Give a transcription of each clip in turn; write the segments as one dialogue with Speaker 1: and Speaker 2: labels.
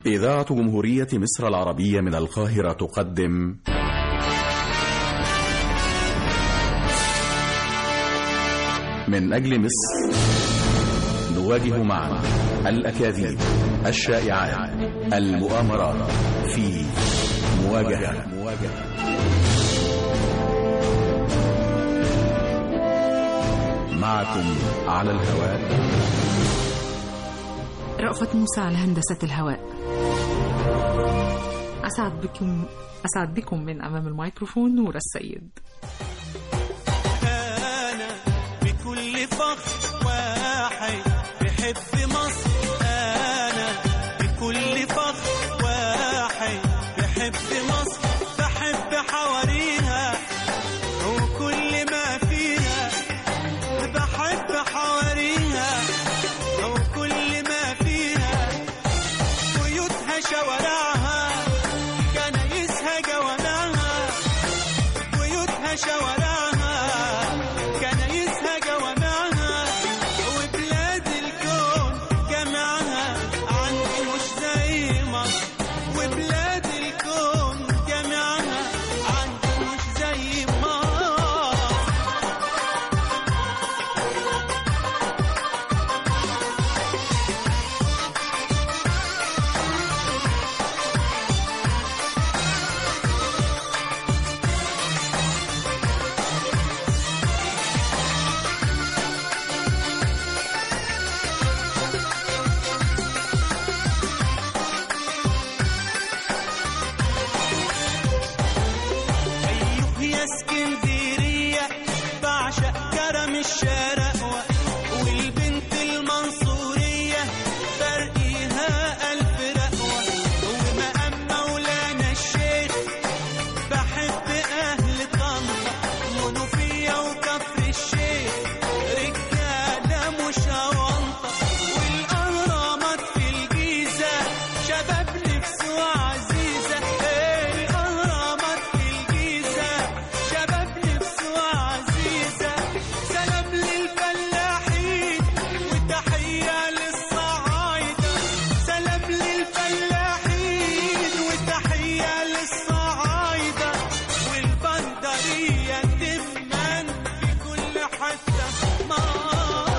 Speaker 1: إذاعة جمهورية مصر العربية من القاهرة تقدم من أجل مصر نواجه معا الأكاذيب الشائعات المؤامرات في مواجهة معكم على الهواء
Speaker 2: رأفت موسى على هندسة الهواء أسعد بكم أسعد بكم من أمام الميكروفون نور السيد
Speaker 3: أنا بكل فخر واحد بحب مصر أنا بكل فخر واحد بحب مصر بحب حواريها وكل ما فيها بحب حواريها وكل ما فيها بيوتها شوارعها كنايسها جوامعها بيوتها شوارعها كنايسها جوامعها وبلاد الكون جمعها عندي مش زي مصر وبلاد الكون جمعها عندي مش زي مصر أيوه يا اسكندرية بعشق كرم الشرقوة والبنت المنصورية فرقيها ألف رقوة ومقام مولانا الشيخ بحب أهل طنطا منوفية وكفر الشيخ رجالة مش أونطة والأهرامات في الجيزة شباب نفسه عزيزة إيه الأهرامات في الجيزة شباب نفسه عزيزة سلام للفلاحين وتحية للصعايدة سلام للفلاحين وتحية للصعايدة والبندرية تفنن في كل حتة في مصر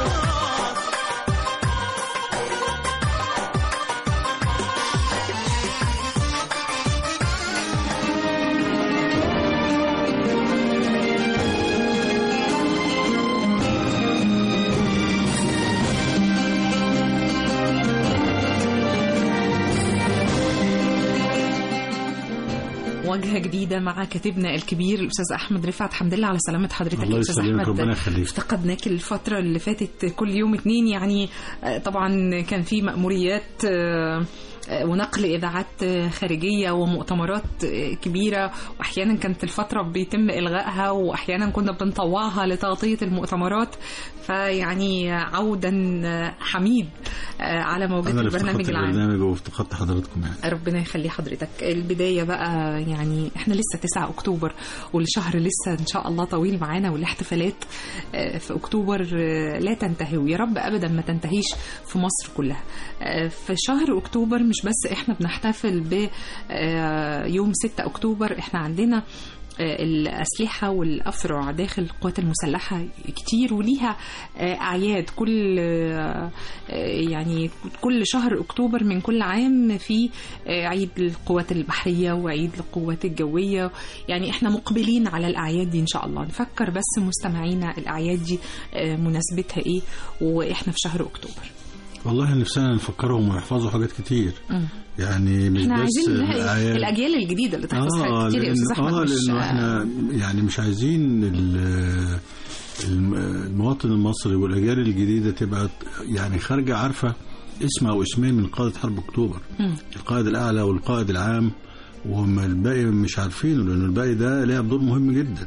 Speaker 2: مواجهة جديدة مع كاتبنا الكبير الأستاذ أحمد رفعت حمد لله على سلامة حضرتك
Speaker 4: الله
Speaker 2: يا أستاذ
Speaker 4: يسلمك
Speaker 2: أحمد
Speaker 4: ربنا يخليك
Speaker 2: افتقدناك الفترة اللي فاتت كل يوم اتنين يعني آه، طبعا كان في مأموريات آه، آه، ونقل إذاعات آه، خارجية ومؤتمرات آه، كبيرة وأحيانا كانت الفترة بيتم إلغائها وأحيانا كنا بنطوعها لتغطية المؤتمرات فيعني عودا آه، حميد آه، على موجات
Speaker 4: انا اللي
Speaker 2: البرنامج
Speaker 4: افتقدت
Speaker 2: العام
Speaker 4: البرنامج وافتقدت حضراتكم يعني
Speaker 2: ربنا يخلي حضرتك البداية بقى يعني احنا لسه 9 اكتوبر والشهر لسه ان شاء الله طويل معانا والاحتفالات آه، في اكتوبر آه، لا تنتهي ويا رب ابدا ما تنتهيش في مصر كلها آه، في شهر اكتوبر مش بس احنا بنحتفل بيوم 6 اكتوبر احنا عندنا آه، الأسلحة والأفرع داخل القوات المسلحة كتير وليها آه، أعياد كل آه، آه، يعني كل شهر أكتوبر من كل عام في آه، عيد القوات البحرية وعيد القوات الجوية يعني احنا مقبلين على الأعياد دي إن شاء الله نفكر بس مستمعينا الأعياد دي آه، مناسبتها إيه وإحنا في شهر أكتوبر
Speaker 4: والله نفسنا نفكرهم ويحفظوا حاجات كتير
Speaker 2: مم.
Speaker 4: يعني مش
Speaker 2: احنا
Speaker 4: بس
Speaker 2: عايزين نلاقي
Speaker 4: الأعياد.
Speaker 2: الأجيال الجديدة اللي تحفظ
Speaker 4: اه
Speaker 2: حاجات كتير يا
Speaker 4: لأن-
Speaker 2: أستاذ أحمد
Speaker 4: اه
Speaker 2: مش
Speaker 4: لانه احنا يعني مش عايزين ال- الم- المواطن المصري والاجيال الجديده تبقى يعني خارجه عارفه اسم او اسمين من قاده حرب اكتوبر
Speaker 2: مم.
Speaker 4: القائد الاعلى والقائد العام وهم الباقي مش عارفينه لان الباقي ده لعب دور مهم جدا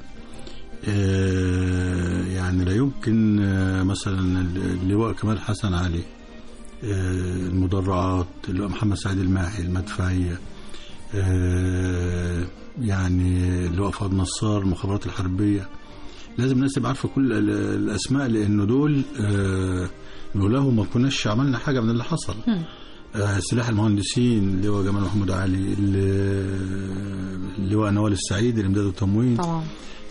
Speaker 4: آه، يعني لا يمكن آه، مثلا اللواء كمال حسن علي آه، المدرعات اللواء محمد سعيد الماحي المدفعيه آه، يعني اللواء فؤاد نصار المخابرات الحربيه لازم الناس تبقى عارفه كل ال- الاسماء لانه دول آه، لولاهم ما كناش عملنا حاجه من اللي حصل
Speaker 2: مم.
Speaker 4: آه، سلاح المهندسين اللي هو جمال محمود علي اللي- اللي هو نوال السعيد الامداد والتموين
Speaker 2: طبعا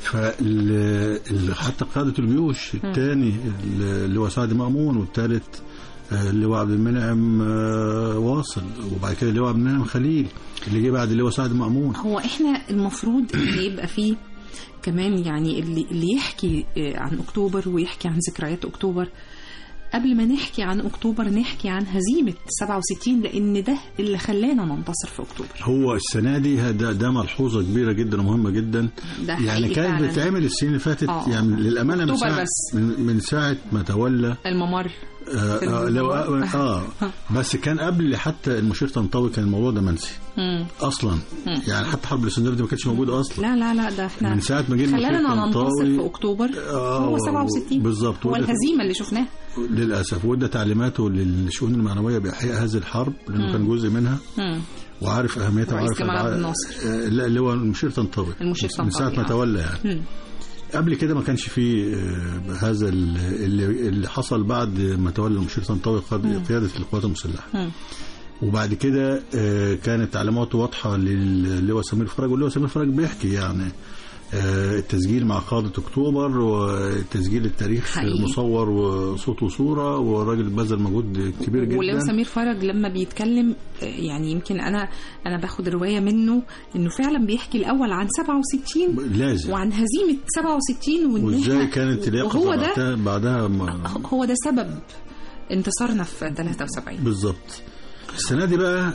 Speaker 4: فال ال- حتى قادة الجيوش الثاني اللي هو سعد مأمون والثالث آه، اللي هو عبد المنعم آه، واصل وبعد كده اللي هو عبد المنعم خليل اللي جه بعد اللي هو سعد مأمون
Speaker 2: هو احنا المفروض ان يبقى فيه كمان يعني اللي اللي يحكي آه، عن اكتوبر ويحكي عن ذكريات اكتوبر قبل ما نحكي عن اكتوبر نحكي عن هزيمه 67 لان ده اللي خلانا ننتصر في اكتوبر
Speaker 4: هو السنة دي ده, ده ملحوظة كبيرة جدا ومهمة جدا
Speaker 2: ده
Speaker 4: يعني
Speaker 2: حقيقي
Speaker 4: كانت
Speaker 2: فعلاً.
Speaker 4: بتتعمل السنين اللي فاتت
Speaker 2: آه.
Speaker 4: يعني للأمانة من
Speaker 2: أكتوبر
Speaker 4: ساعة
Speaker 2: بس.
Speaker 4: من, من ساعة ما تولى
Speaker 2: الممر
Speaker 4: آه
Speaker 2: في
Speaker 4: آه لو
Speaker 2: الممر.
Speaker 4: آه بس كان قبل حتى المشير طنطاوي كان الموضوع ده منسي
Speaker 2: مم.
Speaker 4: اصلا يعني حتى حرب الاستنزاف دي ما كانتش موجوده اصلا
Speaker 2: لا لا لا ده احنا
Speaker 4: من ساعة ما جه المشير
Speaker 2: خلانا ننتصر
Speaker 4: طنطاوي
Speaker 2: في اكتوبر
Speaker 4: آه،
Speaker 2: هو 67
Speaker 4: بالظبط.
Speaker 2: هو
Speaker 4: وده-
Speaker 2: الهزيمه اللي شفناها
Speaker 4: للاسف وادى تعليماته للشؤون المعنويه باحياء هذه الحرب لانه كان جزء منها
Speaker 2: مم.
Speaker 4: وعارف اهميتها
Speaker 2: رئيس
Speaker 4: وعارف
Speaker 2: جمال عبد
Speaker 4: أبعاد-
Speaker 2: الناصر.
Speaker 4: آه، لا اللي هو المشير طنطاوي
Speaker 2: المشير
Speaker 4: من ساعه
Speaker 2: طنطاوي،
Speaker 4: ما
Speaker 2: آه.
Speaker 4: تولى يعني
Speaker 2: مم.
Speaker 4: قبل كده ما كانش فيه آه، هذا ال- اللي, اللي حصل بعد ما تولى المشير طنطاوي قاد- قياده القوات المسلحه
Speaker 2: مم.
Speaker 4: وبعد كده آه، كانت تعليماته واضحه للواء سمير فرج واللواء سمير فرج بيحكي يعني آه، التسجيل مع قادة أكتوبر وتسجيل التاريخ
Speaker 2: حقيقي.
Speaker 4: مصور وصوت وصورة والراجل بذل مجهود كبير جدا
Speaker 2: ولو سمير فرج لما بيتكلم آه، يعني يمكن انا انا باخد روايه منه انه فعلا بيحكي الاول عن 67
Speaker 4: لازم
Speaker 2: وعن هزيمه 67 وإن
Speaker 4: وازاي
Speaker 2: إحنا-
Speaker 4: كانت اليقظة
Speaker 2: وهو ده
Speaker 4: بعدها, بعدها ما-
Speaker 2: هو ده سبب انتصارنا في 73
Speaker 4: بالظبط السنة دي بقى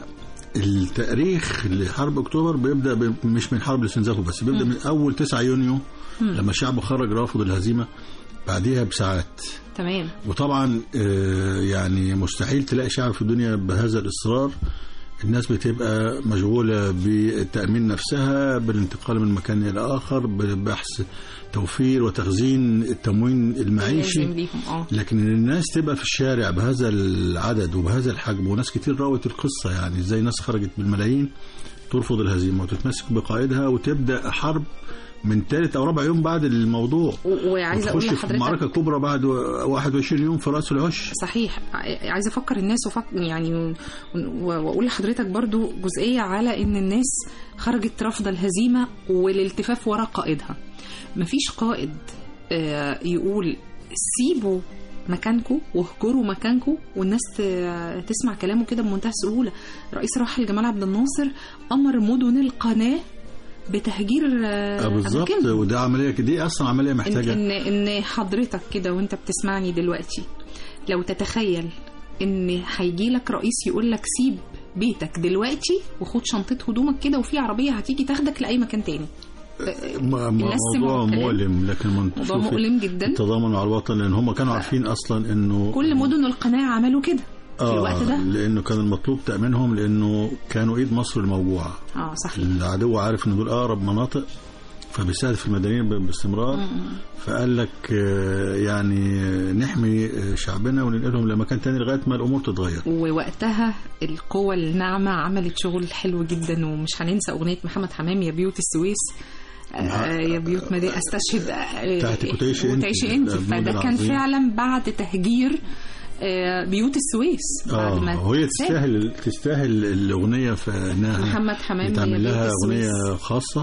Speaker 4: التاريخ لحرب اكتوبر بيبدا ب- مش من حرب الاستنزاف بس بيبدا من اول 9 يونيو لما الشعب خرج رافض الهزيمه بعديها بساعات
Speaker 2: تمام
Speaker 4: وطبعا آه، يعني مستحيل تلاقي شعب في الدنيا بهذا الاصرار الناس بتبقى مشغولة بتأمين نفسها بالانتقال من مكان إلى آخر ببحث توفير وتخزين التموين المعيشي
Speaker 2: لازم ليهم اه
Speaker 4: لكن إن الناس تبقى في الشارع بهذا العدد وبهذا الحجم وناس كتير روت القصة يعني ازاي ناس خرجت بالملايين ترفض الهزيمة وتتمسك بقائدها وتبدأ حرب من ثالث أو رابع يوم بعد الموضوع
Speaker 2: و- وعايزه اقول
Speaker 4: وتخش في
Speaker 2: لحضرتك
Speaker 4: معركة كبرى بعد 21 يوم في رأس العش
Speaker 2: صحيح ع- عايزه افكر الناس وفك يعني و- و- واقول لحضرتك برضو جزئيه على ان الناس خرجت رافضه الهزيمه والالتفاف وراء قائدها مفيش قائد آه، يقول سيبوا مكانكم واهجروا مكانكم والناس ت- تسمع كلامه كده بمنتهى السهوله رئيس راحل جمال عبد الناصر امر مدن القناه بتهجير آه،
Speaker 4: آه، بالظبط
Speaker 2: أماكنهم.
Speaker 4: وده عملية دي أصلا عملية
Speaker 2: ان
Speaker 4: محتاجة
Speaker 2: ان ان حضرتك كده وانت بتسمعني دلوقتي لو تتخيل ان هيجي لك رئيس يقول لك سيب بيتك دلوقتي وخد شنطه هدومك كده وفي عربيه هتيجي تاخدك لاي مكان تاني
Speaker 4: م- م-
Speaker 2: الناس
Speaker 4: موضوع
Speaker 2: سمعوا الكلام.
Speaker 4: مؤلم لكن من
Speaker 2: موضوع
Speaker 4: شوفي
Speaker 2: مؤلم جدا
Speaker 4: التضامن مع الوطن لأن هم كانوا عارفين أصلا إنه
Speaker 2: كل مدن القناه عملوا كده في الوقت ده
Speaker 4: لأنه كان المطلوب تأمينهم لأنه كانوا إيد مصر الموجوعة
Speaker 2: اه صحيح
Speaker 4: العدو عارف إن دول أقرب مناطق فبيستهدف المدنيين ب- باستمرار فقال لك آه، يعني آه، نحمي آه، شعبنا وننقلهم لمكان تاني لغاية ما الأمور تتغير
Speaker 2: ووقتها القوى الناعمة عملت شغل حلو جدا ومش هننسى أغنية محمد حمام يا بيوت السويس آه، يا بيوت مدينة استشهد آه،
Speaker 4: بتاعت كنتعيشي انت.
Speaker 2: وتعيشي انت
Speaker 4: ده الجنود
Speaker 2: فده كان
Speaker 4: العظيم.
Speaker 2: فعلا بعد تهجير آه، بيوت السويس بعد
Speaker 4: اه
Speaker 2: ما
Speaker 4: وهي
Speaker 2: اتساب.
Speaker 4: تستاهل تستاهل الأغنية في إنها
Speaker 2: محمد حمام
Speaker 4: تعمل
Speaker 2: يا
Speaker 4: لها
Speaker 2: بيوت
Speaker 4: أغنية
Speaker 2: السويس
Speaker 4: خاصة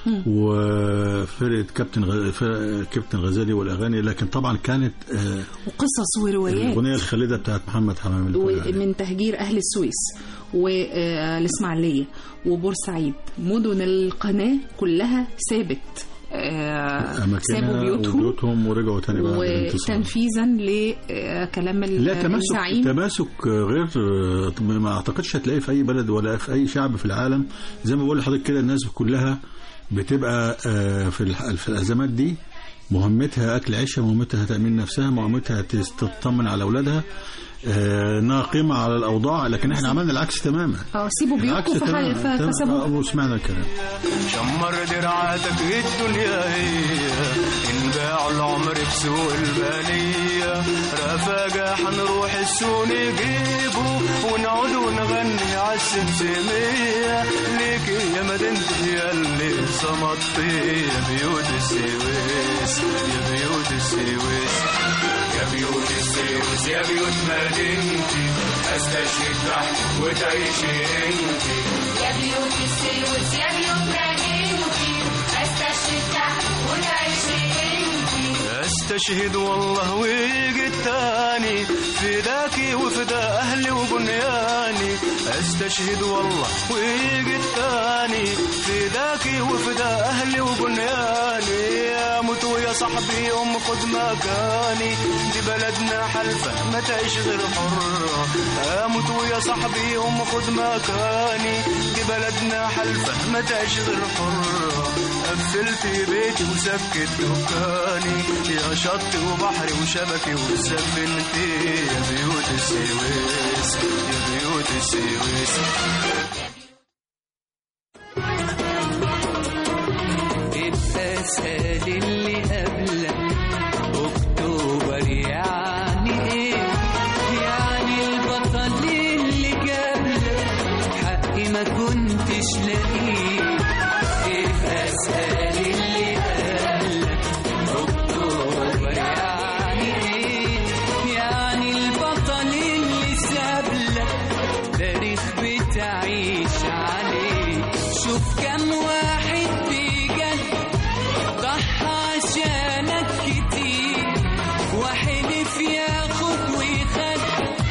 Speaker 4: وفرقة كابتن غ... فرقة كابتن غزالي والأغاني لكن طبعا كانت آه،
Speaker 2: وقصص وروايات
Speaker 4: الأغنية الخالدة بتاعت محمد حمام اللي كنا عليها.
Speaker 2: ومن تهجير أهل السويس والإسماعيلية وبورسعيد مدن القناة كلها سابت آه، سابوا
Speaker 4: أماكنها
Speaker 2: بيوتهم
Speaker 4: وبيوتهم ورجعوا تاني بعد الانتصار
Speaker 2: وتنفيذا لكلام
Speaker 4: لا تماسك
Speaker 2: الزعيم
Speaker 4: تماسك غير ما اعتقدش هتلاقيه في اي بلد ولا في اي شعب في العالم زي ما بقول لحضرتك كده الناس كلها بتبقى آه، في الح- في الازمات دي مهمتها اكل عيشها مهمتها تامين نفسها مهمتها تس- تطمن على اولادها آه، ناقمه على الاوضاع لكن احنا عملنا العكس تماما
Speaker 2: اه سيبوا
Speaker 4: العكس
Speaker 2: بيوتكم
Speaker 4: تماما
Speaker 2: فح-
Speaker 4: تمام.
Speaker 2: فسابوه
Speaker 4: آه، وسمعنا الكلام
Speaker 3: شمر دراعاتك الدنيا هي انباع العمر بسوق البالية رفاجة حنروح السوق نجيبه ونقعد ونغني عالسمسمية ليك يا مدينتي يا اللي صمتي يا بيوت السويس يا بيوت السويس يا
Speaker 5: بيوت السيوس يا بيوت مدينتي استشهد تحت وتعيشي انتي
Speaker 6: يا بيوت السيوس يا بيوت مدينتي استشهد تحت وتعيشي انتي
Speaker 5: استشهد والله ويجي التاني فداكي وفدا اهلي وبنياني استشهد والله ويجي التاني فداكي وفدا اهلي وبنياني يا موت ويا صاحبي ام خد مكاني دي بلدنا حلفه ما تعيش غير حره اموت ويا صاحبي ام خد مكاني دي بلدنا حلفه ما تعيش غير حره قفلت بيتي وسكت دكاني يا شط وبحري وشبكي وسفنتي يا بيوت السويس يا بيوت السويس
Speaker 7: ابقى اسأل اللي قبلك اكتوبر يعني ايه يعني البطل اللي جابلك حقي ما كنتش لاقيه ابقى اسأل اللي قبلك اكتوبر يعني ايه يعني البطل اللي سابلك تاريخ بتعيش عليه شوف كم واحد بجد ضحى عشانك كتير وحلف ياخد ويخد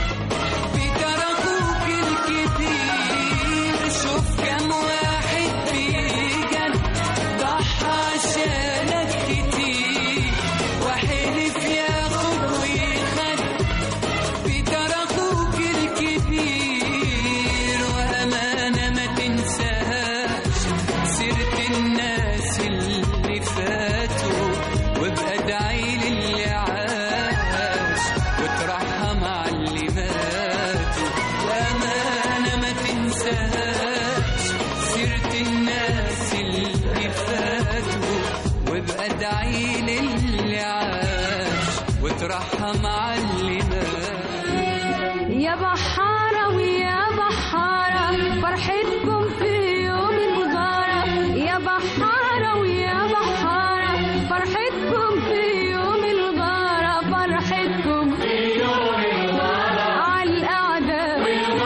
Speaker 7: بتركوك الكتير شوف كم واحد بجد ضحى عشانك كتير وحلف ياخد ويخد بتركوك الكبير وأمانة ما تنساهاش سيرة الناس اللي فاتوا وابقى ادعي للي عاش وترحم على اللي ماتوا وأمانة ما تنساهاش سيرة الناس اللي فاتوا وابقى ادعي للي عاش وترحم على اللي مات
Speaker 6: يا بحارة ويا بحارة فرحتكم في يوم الغارة يا بحارة ويا بحارة فرحتكم في يوم الغارة فرحتكم في يوم الغارة على الأعداء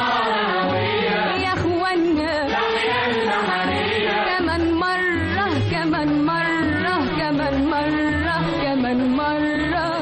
Speaker 6: يا اخوانا كمان مرة كمان مرة كمان مرة كمان مرة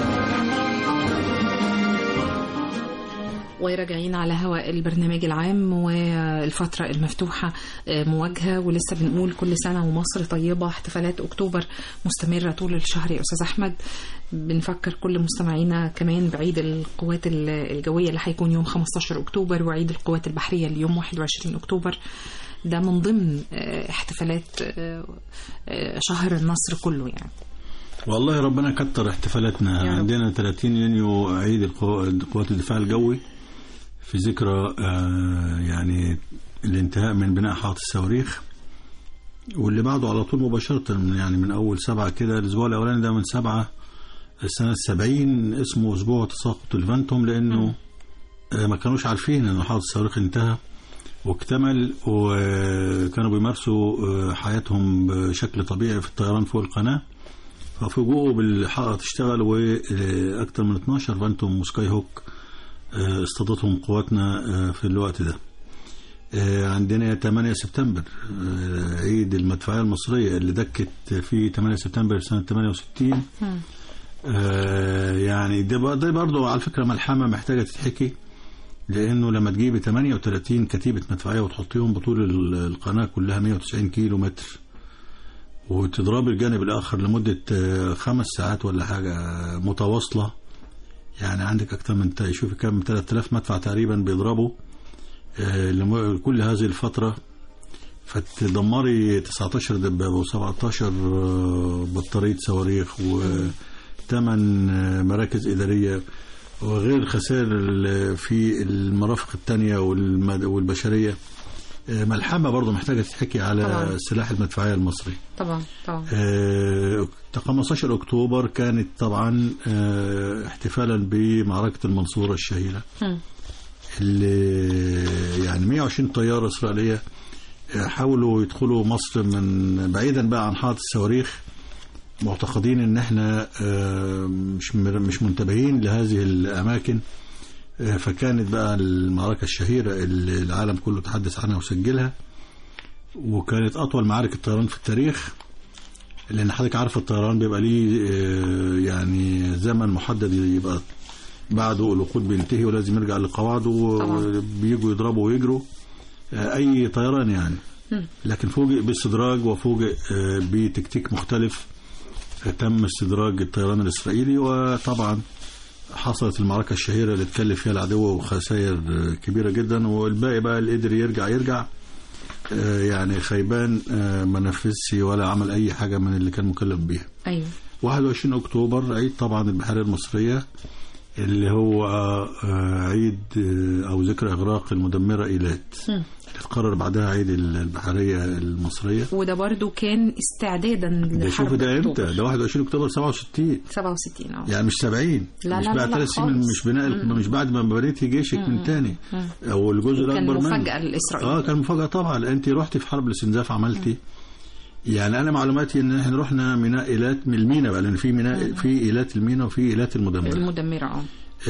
Speaker 2: وراجعين على هواء البرنامج العام والفترة المفتوحة آه، مواجهة ولسه بنقول كل سنة ومصر طيبة احتفالات أكتوبر مستمرة طول الشهر يا أستاذ أحمد بنفكر كل مستمعينا كمان بعيد القوات ال- الجوية اللي هيكون يوم 15 أكتوبر وعيد القوات البحرية اليوم 21 أكتوبر ده من ضمن آه، احتفالات آه، آه، شهر النصر كله يعني
Speaker 4: والله ربنا كتر احتفالاتنا
Speaker 2: يا رب.
Speaker 4: عندنا 30 يونيو عيد القوا- قوات الدفاع الجوي في ذكرى آه، يعني الانتهاء من بناء حائط الصواريخ واللي بعده على طول مباشرة من يعني من أول سبعة كده الأسبوع الأولاني ده من سبعة السنة السبعين اسمه أسبوع تساقط الفانتوم لأنه آه، ما كانوش عارفين إن حائط الصواريخ انتهى واكتمل وكانوا بيمارسوا آه، حياتهم بشكل طبيعي في الطيران فوق القناة ففوجئوا بالحائط اشتغل واكثر من 12 فانتوم وسكاي هوك آه، اصطادتهم قواتنا آه، في الوقت ده آه، عندنا 8 سبتمبر آه، عيد المدفعية المصرية اللي دكت في 8 سبتمبر سنة 68 آه، يعني ده بر- ده برضه على فكرة ملحمة محتاجة تتحكي لأنه لما تجيب 38 كتيبة مدفعية وتحطيهم بطول ال- القناة كلها 190 كيلو متر وتضرب الجانب الآخر لمدة آه، خمس ساعات ولا حاجة متواصلة يعني عندك أكثر من تا- شوفي كم 3000 مدفع تقريبا بيضربوا آه، لم- كل هذه الفترة فتدمري 19 دبابة و17 بطارية صواريخ وثمان مراكز إدارية وغير الخسائر ال- في المرافق التانية والمد- والبشرية آه، ملحمة برضه محتاجة تتحكي على
Speaker 2: طبعاً.
Speaker 4: سلاح المدفعية المصري
Speaker 2: طبعا طبعا
Speaker 4: آه، 15 أكتوبر كانت طبعا آه، احتفالا بمعركة المنصورة الشهيرة
Speaker 2: مم.
Speaker 4: اللي يعني 120 طيارة إسرائيلية آه، حاولوا يدخلوا مصر من بعيدا بقى عن حائط الصواريخ معتقدين ان احنا آه، مش مش منتبهين لهذه الاماكن آه، فكانت بقى المعركه الشهيره اللي العالم كله تحدث عنها وسجلها وكانت اطول معارك الطيران في التاريخ لان حضرتك عارف الطيران بيبقى ليه آه، يعني زمن محدد يبقى بعده الوقود بينتهي ولازم يرجع لقواعده
Speaker 2: طبعا.
Speaker 4: وبيجوا يضربوا ويجروا آه، اي طيران يعني لكن فوجئ باستدراج وفوجئ آه، بتكتيك مختلف آه، تم استدراج الطيران الاسرائيلي وطبعا حصلت المعركه الشهيره اللي اتكلف فيها العدو خسائر آه، كبيره جدا والباقي بقى اللي قدر يرجع يرجع آه، يعني خيبان آه، ما نفذش ولا عمل اي حاجه من اللي كان مكلف بيها
Speaker 2: ايوه
Speaker 4: 21 اكتوبر عيد طبعا البحريه المصريه اللي هو آه، عيد آه، او ذكرى اغراق المدمره ايلات
Speaker 2: مم.
Speaker 4: اللي اتقرر بعدها عيد البحريه المصريه
Speaker 2: وده برضو كان استعدادا
Speaker 4: ده شوف
Speaker 2: لحرب
Speaker 4: ده امتى
Speaker 2: أكتوبر.
Speaker 4: ده 21 اكتوبر 67
Speaker 2: 67 اه
Speaker 4: يعني مش 70
Speaker 2: لا،
Speaker 4: مش
Speaker 2: لا،
Speaker 4: بعد
Speaker 2: لا،
Speaker 4: ثلاث سنين
Speaker 2: خالص.
Speaker 4: مش بناء مش بعد ما بنيتي جيشك من تاني او الجزء
Speaker 2: كان
Speaker 4: الاكبر منه
Speaker 2: مفاجأة لإسرائيل
Speaker 4: اه كان مفاجاه طبعا لأن انت رحتي في حرب الاستنزاف عملتي يعني انا معلوماتي ان احنا رحنا ميناء ايلات من المينا بقى لان في ميناء في ايلات المينا وفي ايلات المدمره
Speaker 2: المدمرة اه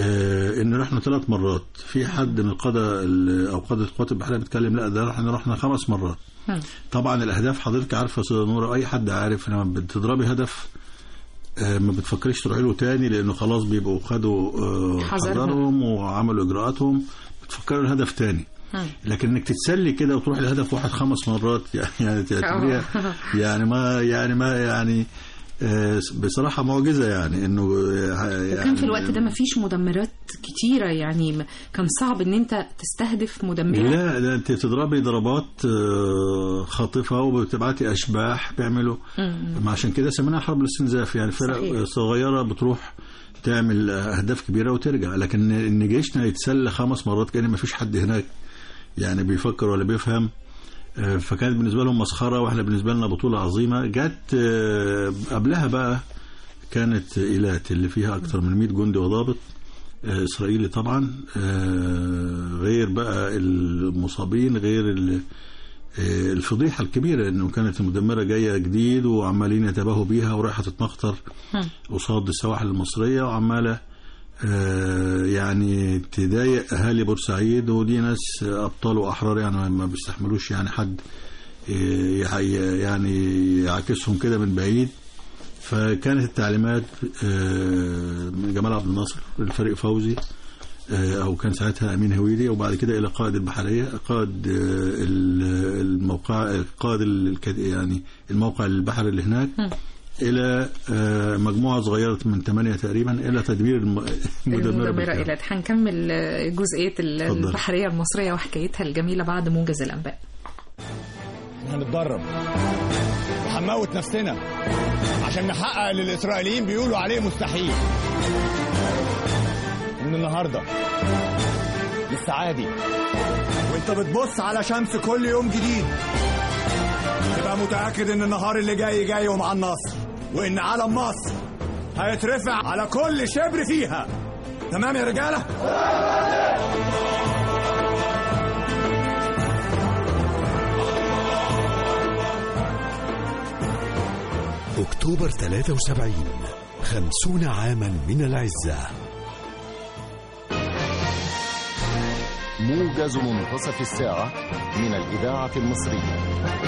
Speaker 4: آه ان رحنا ثلاث مرات في حد من القاده ال- او قاده القوات البحريه بيتكلم لا ده احنا رحنا خمس مرات
Speaker 2: مم.
Speaker 4: طبعا الاهداف حضرتك عارفه يا استاذه نوره اي حد عارف لما بتضربي هدف آه، ما بتفكريش تروحي له تاني لانه خلاص بيبقوا خدوا آه،
Speaker 2: حذرهم.
Speaker 4: حذرهم وعملوا اجراءاتهم بتفكروا الهدف تاني
Speaker 2: مم.
Speaker 4: لكن انك تتسلي كده وتروح لهدف واحد خمس مرات يعني يعني تعتبريها يعني ما يعني ما يعني آه، بصراحه معجزه يعني انه آه،
Speaker 2: وكان
Speaker 4: يعني
Speaker 2: في الوقت ده مفيش مدمرات كتيرة يعني م- كان صعب ان انت تستهدف مدمرة
Speaker 4: لا ده انت تضربي ضربات آه، خاطفه وبتبعتي اشباح بيعملوا ما عشان كده سميناها حرب الاستنزاف يعني فرق
Speaker 2: صحيح.
Speaker 4: صغيره بتروح تعمل اهداف كبيره وترجع لكن ان جيشنا يتسلى خمس مرات كان ما فيش حد هناك يعني بيفكر ولا بيفهم آه، فكانت بالنسبه لهم مسخره واحنا بالنسبه لنا بطوله عظيمه جت آه، قبلها بقى كانت ايلات اللي فيها اكثر من 100 جندي وضابط آه، اسرائيلي طبعا آه، غير بقى المصابين غير ال- آه، الفضيحه الكبيره انه كانت المدمره جايه جديد وعمالين يتباهوا بيها ورايحه تتمخطر قصاد السواحل المصريه وعماله آه، يعني تضايق اهالي بورسعيد ودي ناس ابطال واحرار يعني ما بيستحملوش يعني حد آه، يع- يعني يعاكسهم كده من بعيد فكانت التعليمات آه، من جمال عبد الناصر للفريق فوزي آه، او كان ساعتها امين هويدي وبعد كده الى قائد البحريه قائد آه، ال- الموقع قائد الك- يعني الموقع البحري اللي هناك الى آه، مجموعه صغيره من ثمانيه تقريبا الى تدمير الم- المدمره
Speaker 2: المدمرة
Speaker 4: بالكامل.
Speaker 2: إيلات هنكمل آه، جزئية ال-
Speaker 4: اتفضل.
Speaker 2: البحرية المصرية وحكايتها الجميلة بعد موجز الأنباء
Speaker 8: هنتدرب وهنموت نفسنا عشان نحقق اللي الاسرائيليين بيقولوا عليه مستحيل من النهارده لسه عادي وانت بتبص على شمس كل يوم جديد تبقى متاكد ان النهار اللي جاي جاي ومع النصر وان علم مصر هيترفع على كل شبر فيها تمام يا رجاله
Speaker 9: أكتوبر 73 خمسون عاما من العزة
Speaker 10: موجز منتصف الساعة من الإذاعة المصرية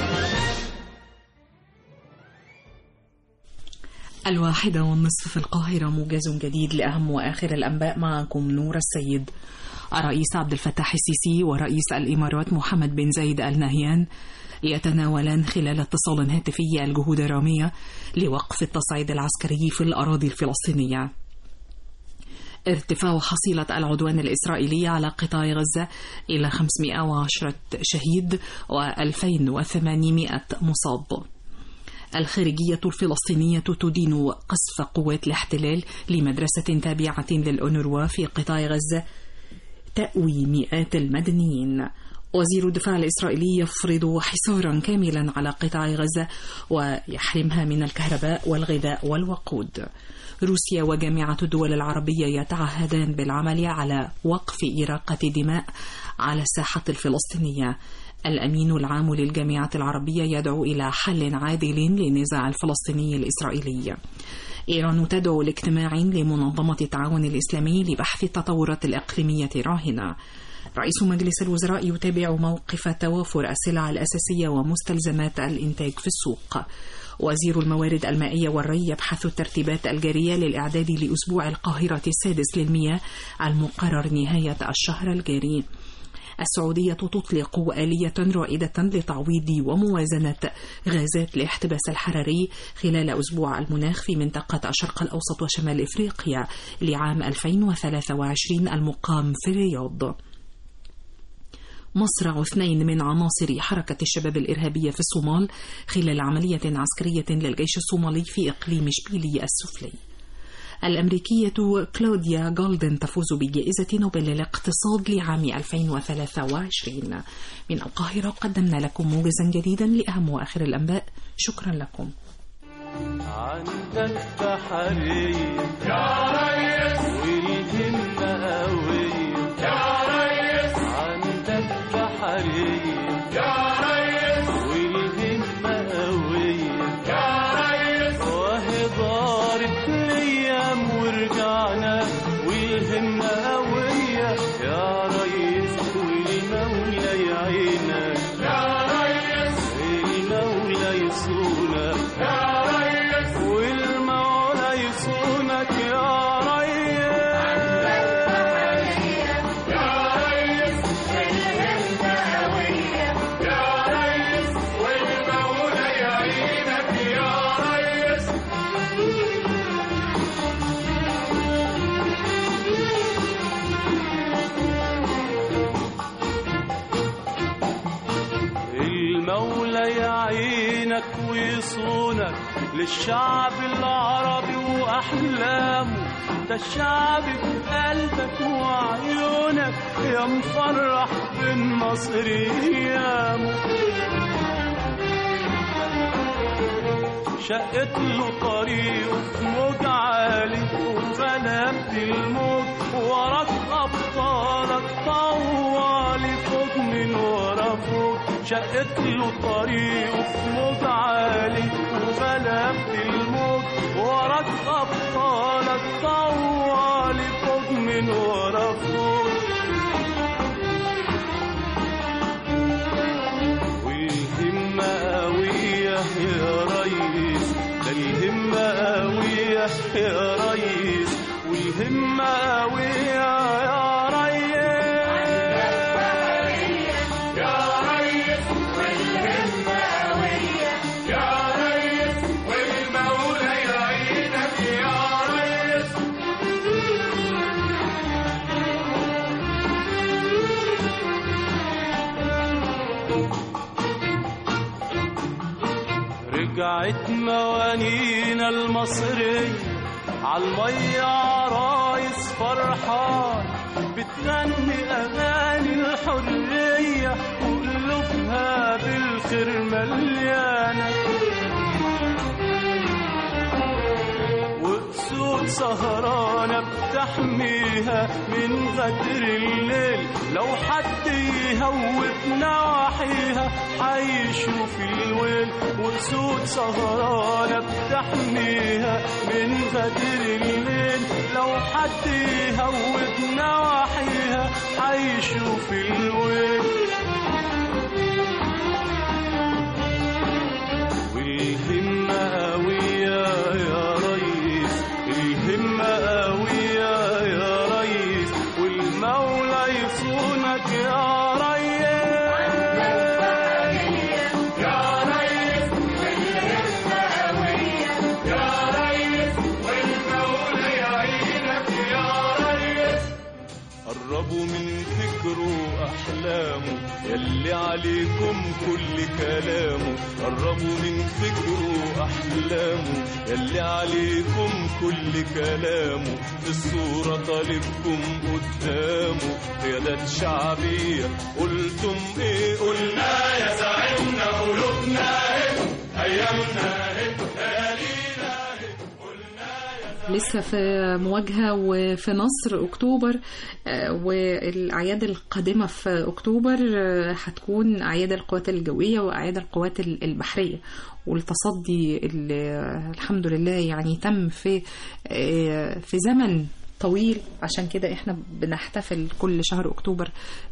Speaker 2: الواحدة والنصف في القاهرة موجز جديد لأهم وآخر الأنباء معكم نور السيد الرئيس عبد الفتاح السيسي ورئيس الإمارات محمد بن زايد آل نهيان يتناولان خلال اتصال هاتفي الجهود الرامية لوقف التصعيد العسكري في الأراضي الفلسطينية ارتفاع حصيلة العدوان الإسرائيلي على قطاع غزة إلى 510 شهيد و2800 مصاب الخارجية الفلسطينية تدين قصف قوات الاحتلال لمدرسة تابعة للأونروا في قطاع غزة تأوي مئات المدنيين وزير الدفاع الإسرائيلي يفرض حصارا كاملا على قطاع غزة ويحرمها من الكهرباء والغذاء والوقود روسيا وجامعة الدول العربية يتعهدان بالعمل على وقف إراقة دماء على الساحة الفلسطينية الأمين العام للجامعة العربية يدعو إلى حل عادل للنزاع الفلسطيني الإسرائيلي إيران تدعو لاجتماع لمنظمة التعاون الإسلامي لبحث التطورات الإقليمية راهنة رئيس مجلس الوزراء يتابع موقف توافر السلع الأساسية ومستلزمات الإنتاج في السوق وزير الموارد المائية والري يبحث الترتيبات الجارية للإعداد لأسبوع القاهرة السادس للمياه المقرر نهاية الشهر الجاري السعودية تطلق آلية رائدة لتعويض وموازنة غازات الاحتباس الحراري خلال أسبوع المناخ في منطقة الشرق الأوسط وشمال إفريقيا لعام 2023 المقام في الرياض. مصرع اثنين من عناصر حركة الشباب الإرهابية في الصومال خلال عملية عسكرية للجيش الصومالي في إقليم شبيلي السفلي. الأمريكية كلوديا جولدن تفوز بجائزة نوبل للاقتصاد لعام 2023 من القاهرة قدمنا لكم موجزا جديدا لأهم وآخر الأنباء شكرا لكم
Speaker 5: عندك بحرية يا ريس والهمة قوية يا ريس عندك بحرية يا ريس والهمة قوية يا ريس وهي دارت الأيام ورجعنا والهمة قوية يا ريس والمولى يعينك يا ريس المولى يصونك يا ريس والمولى يصونك يا ريس يا ريس الهمة قوية يا ريس والمولى يعينك يا ريس المولى يعينك ويصونك للشعب العربي وأحلامه ده الشعب بقلبك وعيونك يا مفرح بالنصر ايامه شقت له طريقه في موج عالي وغلبت الموج وراك أبطالك طوالي فوق من ورا فوق شقت له طريقه في موج عالي وغلبت الموج وراك أبطالك طوالي فوق من ورا فوق والهمة قوية يا ريس ده الهمة قوية يا ريس والهمة قوية يا ريس يا ريس والهمة قوية يا ريس والمولى يعينك يا ريس رجعت موانينا المصرية عالمية عرايس فرحان بتغني أغاني الحرية وقلوبها بالخير مليانة وأسود سهرانة بتحميها من غدر الليل لو حد يهوب نواحيها حيشوف الويل وأسود سهرانة بتحميها من غدر الليل لو حد يهوب نواحيها حيشوف الويل والهمة قوية يا ريس الهمة قوية يا ريس والمولى يصونك يا ريس يا ريس الهمة قوية يا ريس والمولى يعينك يا ريس قربوا من فكره أحلامه يلي عليكم كل كلامه قربوا من فكره أحلامه يلي عليكم كل كلامه في الصورة طالبكم قدامه قيادات شعبية قلتم إيه قلنا يا زعيمنا قلوبنا إيه أيامنا إيه ليالينا
Speaker 2: لسه في مواجهة وفي نصر أكتوبر آه، والأعياد القادمة في أكتوبر آه، هتكون أعياد القوات الجوية وأعياد القوات ال- البحرية والتصدي اللي الحمد لله يعني تم في آه، في زمن طويل عشان كده احنا بنحتفل كل شهر اكتوبر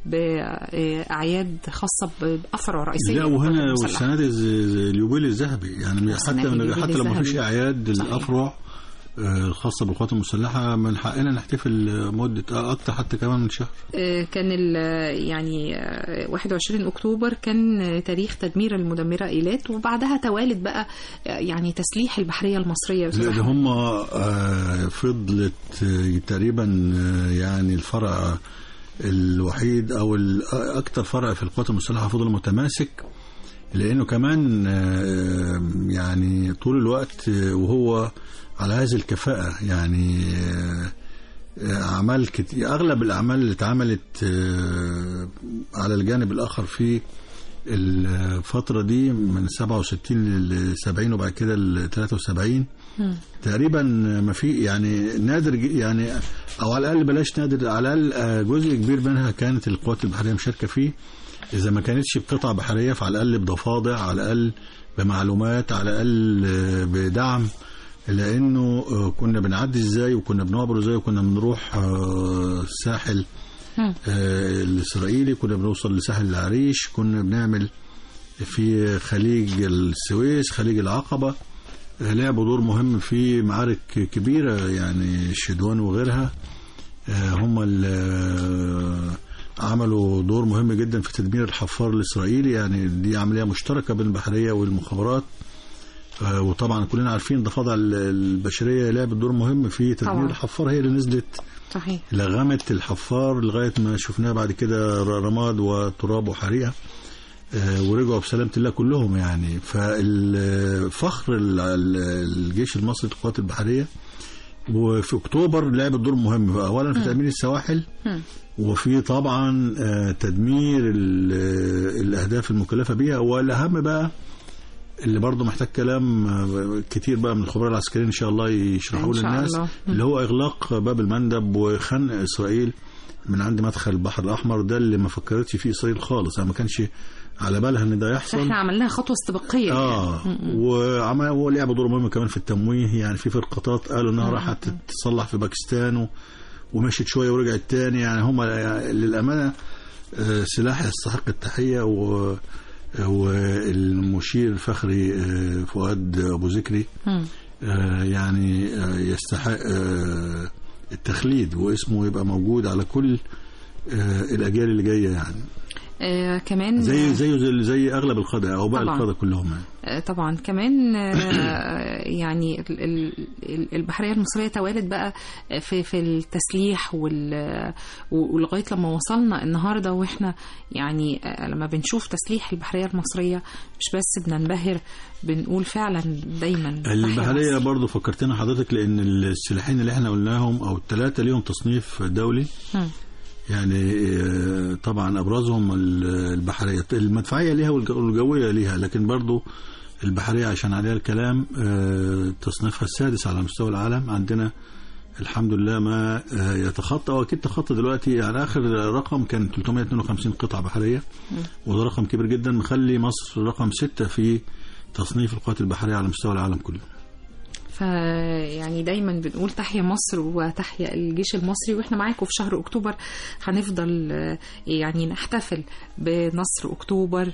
Speaker 2: باعياد خاصه بافرع رئيسيه
Speaker 4: لا
Speaker 2: للقوات
Speaker 4: وهنا
Speaker 2: المسلحة.
Speaker 4: والسنه دي ز- ز- اليوبيل الذهبي يعني
Speaker 2: والسنة
Speaker 4: حتى
Speaker 2: دي
Speaker 4: من
Speaker 2: اليوبيل
Speaker 4: حتى لو ما فيش
Speaker 2: الذهبي.
Speaker 4: اعياد
Speaker 2: صحيح.
Speaker 4: الافرع آه، الخاصه بالقوات المسلحه من حقنا نحتفل مده آه، اكتر حتى كمان من شهر
Speaker 2: آه، كان ال- يعني آه، 21 اكتوبر كان آه، تاريخ تدمير المدمره ايلات وبعدها توالت بقى آه، يعني تسليح البحريه المصريه يا أستاذ
Speaker 4: اللي
Speaker 2: أحمد.
Speaker 4: هم آه، فضلت آه، تقريبا آه، يعني الفرع الوحيد او ال- اكتر فرع في القوات المسلحه فضل متماسك لانه كمان آه، يعني طول الوقت آه، وهو على هذه الكفاءه يعني آه، آه، اعمال كتير اغلب الاعمال اللي اتعملت آه، على الجانب الاخر في الفتره دي من 67 ل 70 وبعد كده ل 73
Speaker 2: مم.
Speaker 4: تقريبا ما في يعني نادر ج- يعني او على الاقل بلاش نادر على الاقل آه، جزء كبير منها كانت القوات البحريه مشاركه فيه اذا ما كانتش بقطع بحريه فعلى الاقل بضفادع على الاقل بمعلومات على الاقل آه، بدعم لانه آه، كنا بنعدي ازاي وكنا بنعبر ازاي وكنا بنروح آه، الساحل
Speaker 2: مم.
Speaker 4: آه، الاسرائيلي كنا بنوصل لساحل العريش كنا بنعمل في خليج السويس خليج العقبة آه، لعبوا دور مهم في معارك كبيرة يعني الشدوان وغيرها آه، هم اللي آه، عملوا دور مهم جدا في تدمير الحفار الإسرائيلي يعني دي عملية مشتركة بين البحرية والمخابرات آه، وطبعا كلنا عارفين الضفادع ال- البشرية لعبت دور مهم في تدمير
Speaker 2: طبعا.
Speaker 4: الحفار هي اللي نزلت
Speaker 2: صحيح
Speaker 4: لغمت الحفار لغاية ما شفناه بعد كده ر- رماد وتراب وحريقة آه، ورجعوا بسلامة الله كلهم يعني فالفخر ال- ال- الجيش المصري للقوات البحرية وفي اكتوبر لعب دور مهم اولا في تامين السواحل
Speaker 2: مم.
Speaker 4: وفي طبعا آه، تدمير ال- آه، الاهداف المكلفه بيها والاهم بقى اللي برضه محتاج كلام آه، كتير بقى من الخبراء العسكريين ان شاء الله يشرحوه
Speaker 2: إن شاء
Speaker 4: للناس
Speaker 2: الله.
Speaker 4: اللي هو اغلاق باب المندب وخنق اسرائيل من عند مدخل البحر الاحمر ده اللي ما فكرتش فيه اسرائيل خالص يعني ما كانش على بالها ان ده يحصل
Speaker 2: احنا عملناها خطوه استباقيه
Speaker 4: اه
Speaker 2: يعني.
Speaker 4: وعمل هو لعب دور مهم كمان في التمويه يعني في فرقاطات قالوا انها راحت تتصلح في باكستان و... ومشيت شويه ورجعت تاني يعني هم للامانه آه، سلاح يستحق التحيه و والمشير الفخري آه، فؤاد ابو ذكري
Speaker 2: مم.
Speaker 4: آه، يعني آه، يستحق آه، التخليد واسمه يبقى موجود على كل آه، الاجيال اللي جايه يعني
Speaker 2: آه كمان
Speaker 4: زي زي زي, زي اغلب القاده او باقي
Speaker 2: طبعاً.
Speaker 4: القاده كلهم يعني.
Speaker 2: آه، طبعا كمان آه، يعني ال- ال- ال- البحريه المصريه توالت بقى في في التسليح وال- ولغايه لما وصلنا النهارده واحنا يعني آه، لما بنشوف تسليح البحريه المصريه مش بس بننبهر بنقول فعلا دايما
Speaker 4: البحريه برضو فكرتنا حضرتك لان السلاحين اللي احنا قلناهم او الثلاثه ليهم تصنيف دولي
Speaker 2: مم.
Speaker 4: يعني آه، طبعا ابرزهم ال- البحريه المدفعيه ليها والج- والجويه ليها لكن برضو البحريه عشان عليها الكلام آه، تصنيفها السادس على مستوى العالم عندنا الحمد لله ما آه، يتخطى واكيد تخطى دلوقتي يعني اخر رقم كان 352 قطعه بحريه وده رقم كبير جدا مخلي مصر رقم ستة في تصنيف القوات البحريه على مستوى العالم كله
Speaker 2: فيعني دايما بنقول تحيا مصر وتحيا الجيش المصري واحنا معاكم في شهر اكتوبر هنفضل آه، يعني نحتفل بنصر اكتوبر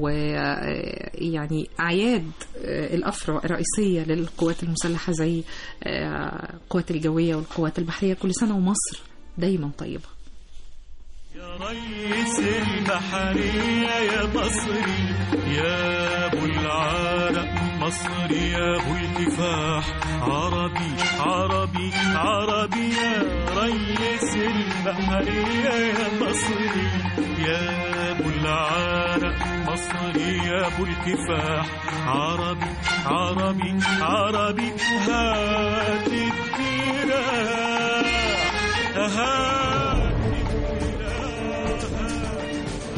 Speaker 2: ويعني اعياد آه، الافرع الرئيسيه للقوات المسلحه زي آه، القوات الجويه والقوات البحريه كل سنه ومصر دايما طيبه
Speaker 3: يا ريس البحرية يا مصري يا ابو العرق مصري يا ابو الكفاح عربي عربي عربي يا ريس البحرية يا مصري يا ابو العرق مصري يا ابو الكفاح عربي عربي عربي هات الدراع هات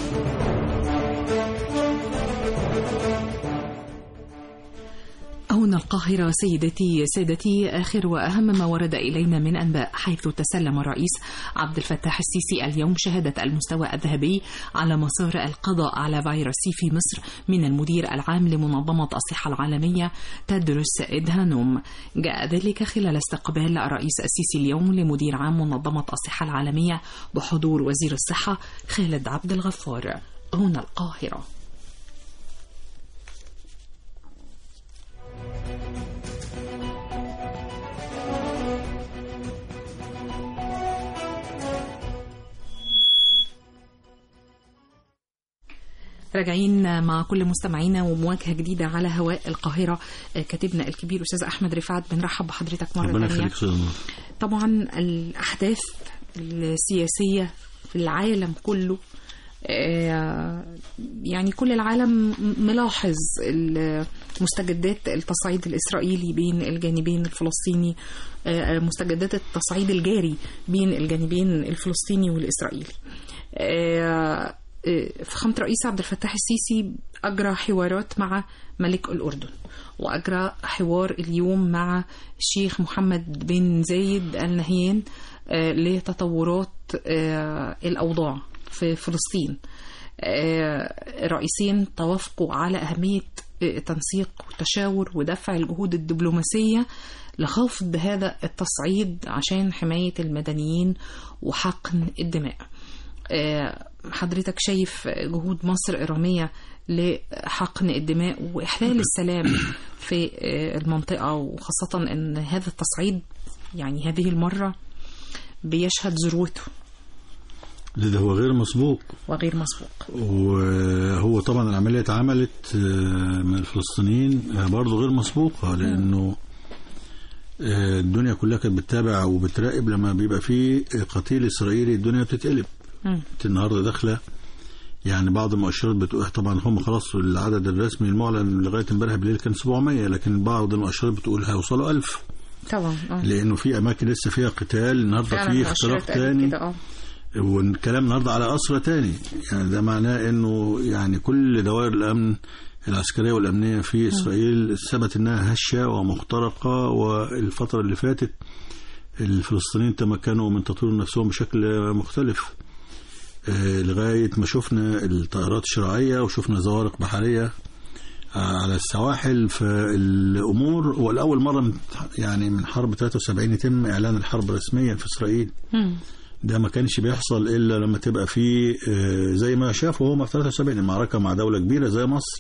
Speaker 2: أو هنا القاهرة سيدتي سادتي آخر وأهم ما ورد إلينا من أنباء حيث تسلم الرئيس عبد الفتاح السيسي اليوم شهادة المستوى الذهبي على مسار القضاء على فيروس سي في مصر من المدير العام لمنظمة الصحة العالمية تدرس إدهانوم جاء ذلك خلال استقبال الرئيس السيسي اليوم لمدير عام منظمة الصحة العالمية بحضور وزير الصحة خالد عبد الغفار هنا القاهرة راجعين مع كل مستمعينا ومواجهه جديده على هواء القاهره آه، كاتبنا الكبير استاذ احمد رفعت بنرحب بحضرتك مره
Speaker 4: ربنا
Speaker 2: ثانيه
Speaker 4: يخليك استاذ نور.
Speaker 2: طبعا الاحداث السياسيه في العالم كله آه، يعني كل العالم ملاحظ ال- مستجدات التصعيد الإسرائيلي بين الجانبين الفلسطيني آه، مستجدات التصعيد الجاري بين الجانبين الفلسطيني والإسرائيلي آه، آه، فخامة رئيس عبد الفتاح السيسي أجرى حوارات مع ملك الأردن وأجرى حوار اليوم مع الشيخ محمد بن زايد ال نهيان آه، لتطورات آه، الأوضاع في فلسطين آه، الرئيسين توافقوا على أهمية آه، تنسيق وتشاور ودفع الجهود الدبلوماسية لخفض هذا التصعيد عشان حماية المدنيين وحقن الدماء آه، حضرتك شايف جهود مصر إرامية لحقن الدماء وإحلال السلام في آه، المنطقة وخاصة أن هذا التصعيد يعني هذه المرة بيشهد ذروته
Speaker 4: ده ده هو غير مسبوق
Speaker 2: وغير مسبوق
Speaker 4: وهو طبعا العملية اتعملت آه، من الفلسطينيين آه، برضه غير مسبوقة لأنه آه، الدنيا كلها كانت بتتابع وبتراقب لما بيبقى فيه قتيل إسرائيلي الدنيا بتتقلب
Speaker 2: مم.
Speaker 4: انت النهارده داخله يعني بعض المؤشرات بتقول طبعا هم خلاص العدد الرسمي المعلن لغايه امبارح بالليل كان 700 لكن بعض المؤشرات بتقول هيوصلوا 1000
Speaker 2: طبعا اه
Speaker 4: لانه في اماكن لسه فيها قتال النهارده
Speaker 2: فعلا
Speaker 4: في
Speaker 2: مؤشرات
Speaker 4: اختراق
Speaker 2: قالت
Speaker 4: تاني
Speaker 2: كده، اه
Speaker 4: والكلام النهارده على اسرى تاني يعني ده معناه انه يعني كل دوائر الامن العسكريه والامنيه في اسرائيل ثبت انها هشه ومخترقه والفتره اللي فاتت الفلسطينيين تمكنوا من تطوير نفسهم بشكل مختلف آه، لغايه ما شفنا الطائرات الشراعيه وشفنا زوارق بحريه آه، على السواحل فالامور والاول مره من يعني من حرب 73 يتم اعلان الحرب رسميا في اسرائيل
Speaker 2: مم.
Speaker 4: ده ما كانش بيحصل الا لما تبقى في آه، زي ما شافوا هم في 73 المعركه مع دوله كبيره زي مصر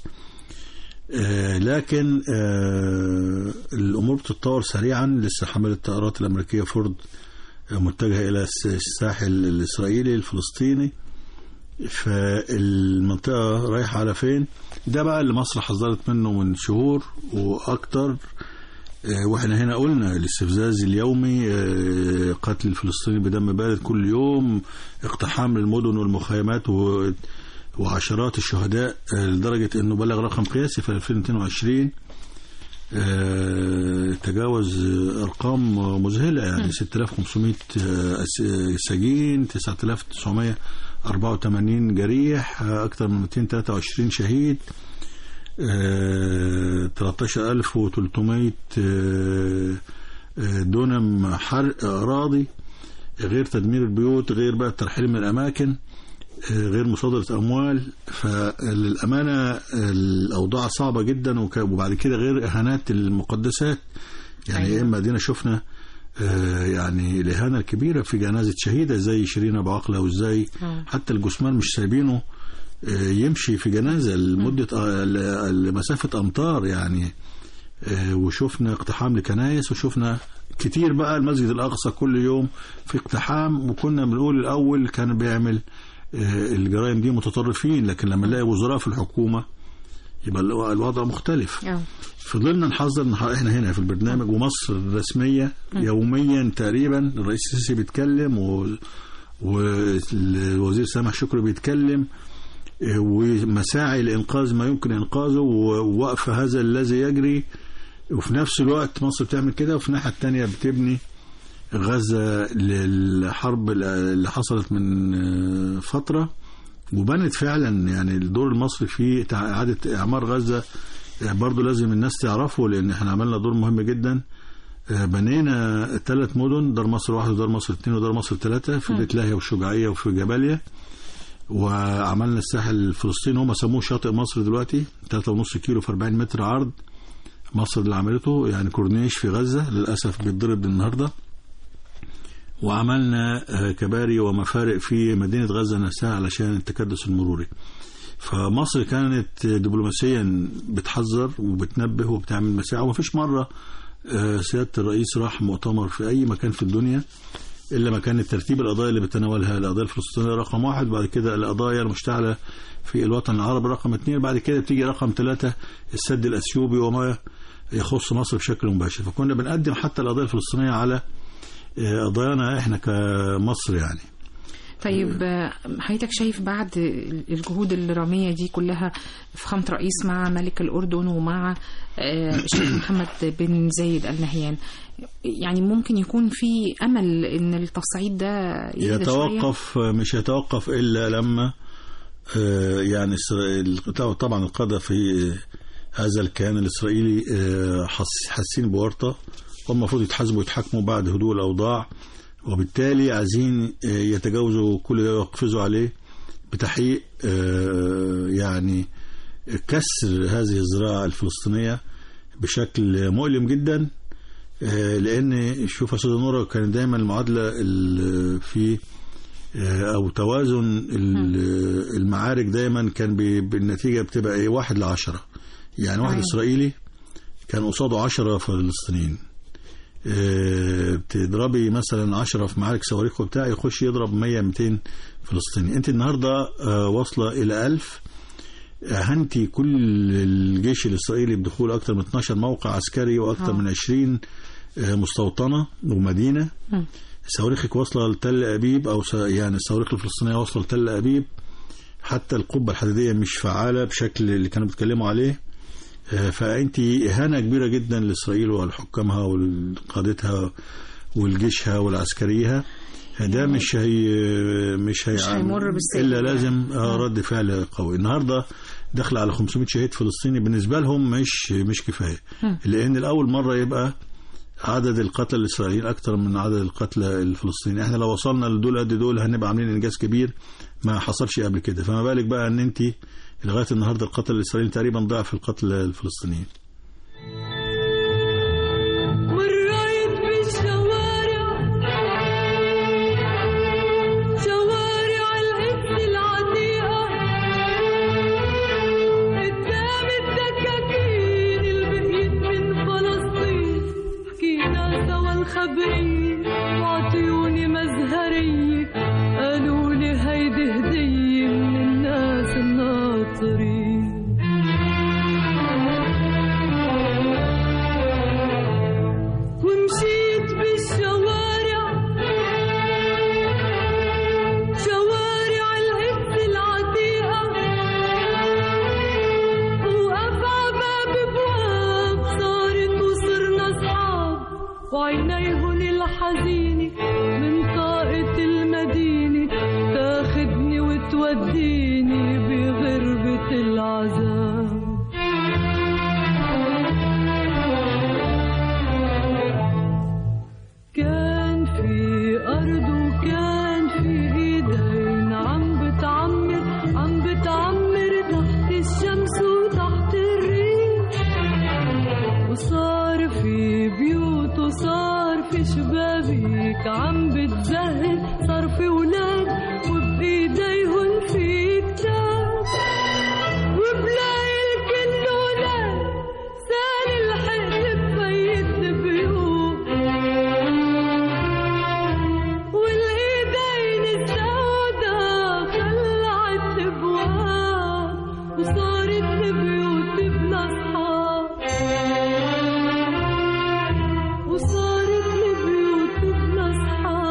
Speaker 4: آه، لكن آه، الامور بتتطور سريعا لسه حمله الطائرات الامريكيه فورد آه، متجهه الى الس- الساحل الاسرائيلي الفلسطيني فالمنطقه رايحه على فين ده بقى اللي مصر حذرت منه من شهور واكتر آه، واحنا هنا قلنا الاستفزاز اليومي آه، قتل الفلسطيني بدم بارد كل يوم اقتحام للمدن والمخيمات و- وعشرات الشهداء آه، لدرجة انه بلغ رقم قياسي في 2022 آه، تجاوز آه، ارقام مذهله يعني 6500 آه، أس- سجين 9984 جريح آه، اكثر من 223 شهيد آه، 13300 آه، آه، دونم حرق أراضي غير تدمير البيوت غير بقى الترحيل من الأماكن آه، غير مصادرة أموال فللأمانة الأوضاع صعبة جدا وك- وبعد كده غير إهانات المقدسات يعني
Speaker 2: أيوة.
Speaker 4: يا إما دينا شفنا آه، يعني الإهانة الكبيرة في جنازة شهيدة زي شيرين أبو عقلة وإزاي
Speaker 2: آه.
Speaker 4: حتى الجثمان مش سايبينه آه، يمشي في جنازة لمدة آه، ل- لمسافة أمتار يعني آه، وشفنا اقتحام لكنايس وشفنا كتير بقى المسجد الأقصى كل يوم في اقتحام وكنا بنقول الأول كان بيعمل آه، الجرائم دي متطرفين لكن لما نلاقي وزراء في الحكومة يبقى الو- الوضع مختلف
Speaker 2: اه
Speaker 4: فضلنا نحذر إن احنا هنا في البرنامج ومصر الرسمية يوميا تقريبا الرئيس السيسي بيتكلم و والوزير سامح شكري بيتكلم آه، ومساعي لإنقاذ ما يمكن إنقاذه ووقف هذا الذي يجري وفي نفس الوقت مصر بتعمل كده وفي الناحية التانية بتبني غزة للحرب اللي حصلت من آه، فترة وبنت فعلا يعني الدور المصري في تع- إعادة إعمار غزة برضو لازم الناس تعرفه لان احنا عملنا دور مهم جدا آه، بنينا ثلاث مدن دار مصر واحد ودار مصر اثنين ودار مصر ثلاثة في بيت لاهيا والشجاعية وفي جباليا وعملنا الساحل الفلسطيني هم سموه شاطئ مصر دلوقتي 3.5 كيلو في 40 متر عرض مصر اللي عملته يعني كورنيش في غزة للأسف بيتضرب النهاردة وعملنا آه، كباري ومفارق في مدينة غزة نفسها علشان التكدس المروري فمصر كانت دبلوماسيا بتحذر وبتنبه وبتعمل مساعي ومفيش مرة آه، سيادة الرئيس راح مؤتمر في أي مكان في الدنيا إلا ما كان ترتيب القضايا اللي بتناولها القضايا الفلسطينية رقم واحد بعد كده القضايا المشتعلة في الوطن العربي رقم اثنين بعد كده بتيجي رقم ثلاثة السد الأثيوبي وما يخص مصر بشكل مباشر فكنا بنقدم حتى القضية الفلسطينية على آه، قضايانا احنا كمصر يعني
Speaker 2: طيب آه، حضرتك شايف بعد الجهود الرامية دي كلها فخامة رئيس مع ملك الأردن ومع آه، الشيخ محمد بن زايد آل نهيان يعني ممكن يكون في أمل إن التصعيد ده يهدى شوية؟
Speaker 4: يتوقف مش هيتوقف الا لما آه، يعني إسرائيل- طبعا القاده في هذا الكيان الاسرائيلي آه، حس- حاسين بورطه هم المفروض يتحاسبوا ويتحاكموا بعد هدوء الاوضاع وبالتالي عايزين آه، يتجاوزوا كل ده ويقفزوا عليه بتحقيق آه، يعني كسر هذه الزراعه الفلسطينيه بشكل مؤلم جدا آه، لان شوف يا استاذه نوره كان دايما المعادله ال- في آه، او توازن ال- المعارك دايما كان بي- بالنتيجه بتبقى ايه واحد لعشرة يعني واحد
Speaker 2: تمام.
Speaker 4: اسرائيلي كان قصاده عشرة فلسطينيين آه، بتضربي مثلا عشرة في معارك صواريخ وبتاع يخش يضرب 100 200 فلسطيني انت النهارده آه، واصله الى 1000 هنتي كل الجيش الإسرائيلي بدخول أكثر من 12 موقع عسكري وأكثر
Speaker 2: آه.
Speaker 4: من 20 آه، مستوطنة ومدينة
Speaker 2: مم.
Speaker 4: صواريخك واصلة لتل أبيب أو س- يعني الصواريخ الفلسطينية واصلة لتل أبيب حتى القبة الحديدية مش فعالة بشكل اللي كانوا بيتكلموا عليه آه، فأنت إهانة كبيرة جدا لإسرائيل ولحكامها ولقادتها والجيشها والعسكريها ده مش هي مش هي
Speaker 2: مش هيمر بالسلم
Speaker 4: الا
Speaker 2: يعني.
Speaker 4: لازم آه، رد فعل قوي النهارده داخل على 500 شهيد فلسطيني بالنسبه لهم مش مش كفايه
Speaker 2: مم.
Speaker 4: لان الاول مره يبقى عدد القتلى الاسرائيليين اكتر من عدد القتلى الفلسطينيين احنا لو وصلنا لدول قد دول هنبقى عاملين انجاز كبير ما حصلش قبل كده فما بالك بقى ان انت لغايه النهارده القتلى الاسرائيليين تقريبا ضعف القتلى الفلسطينيين
Speaker 6: مريت بالشوارع شوارع القدس العتيقة قدام الدكاكين اللي بقيت من فلسطين حكينا سوا الخبرية وعطيوني مزهرية قالوا لي هيدي هدية من الناس الناطرين ومشيت بالشوارع شوارع القدس العتيقة وقف عباب بواب صارت وصرنا أصحاب وعينيهن الحزينة من طاقة المدينة تاخدني وتوديني بغربة العذاب كان في أرض وكان في إيدين عم بتعمر عم بتعمر تحت الشمس وتحت الريح وصار في بيوت وصار في شبابيك عم بتزهر صار في ولاد وبإيديهن في كتاب وبلاقي الكل ولاد سال الحق بفيت البيوت والايدين السودا خلعت الابواب وصارت البيوت بلا اصحاب وصارت البيوت بلا اصحاب